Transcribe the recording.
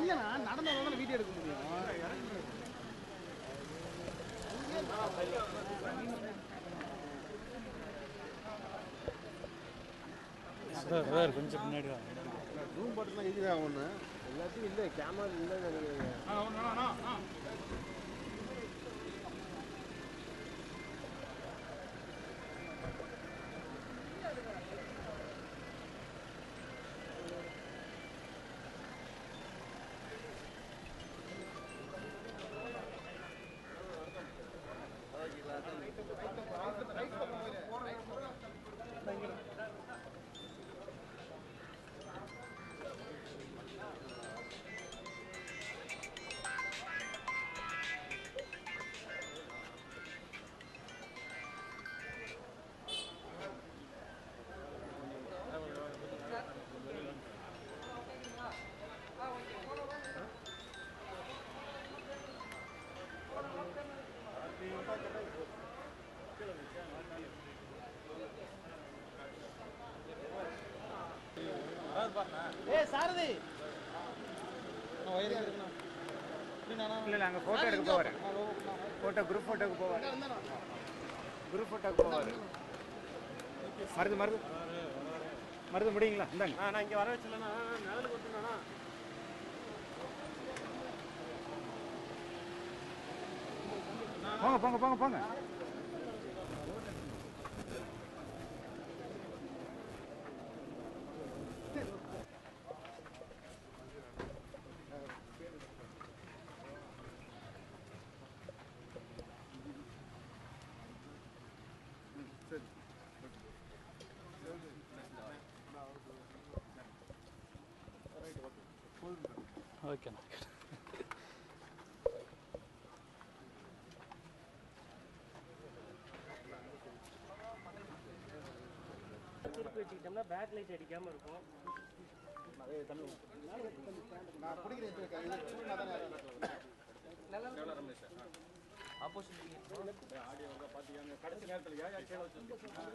இல்லைண்ணா நடந்தாலும் வீடியோ எடுக்க முடியும் கொஞ்சம் பின்னாடி வா ஜூம் பட்டனா இதுதான் ஒன்று எல்லாத்தையும் இல்லை கேமரா இல்லைன்னு நினைக்கிறேன் ஏய் சாரதி நான் வயிறு இருக்குண்ணா இல்லை இல்லை அங்கே ஃபோட்டோ எடுக்க போவார் ஃபோட்டோ குரூப் ஃபோட்டோக்கு போவார் குரூப் ஃபோட்டோக்கு போவார் மருது மருது மருது முடியுங்களா இந்தாங்க ஆ நான் இங்கே வர வச்சலண்ணா நிழலுக்கு வந்துண்ணா போங்க போங்க போங்க போங்க ஓகேண்ணா திருப்பி வச்சுக்கிட்டோம்னா பேக் லைட் அடிக்காம இருக்கும் நான் பிடிக்கிறேன் ஆப்போசிட் ஆடியோ பார்த்தீங்கன்னா கடைசி நேரத்தில் ஏன் கீழே வச்சு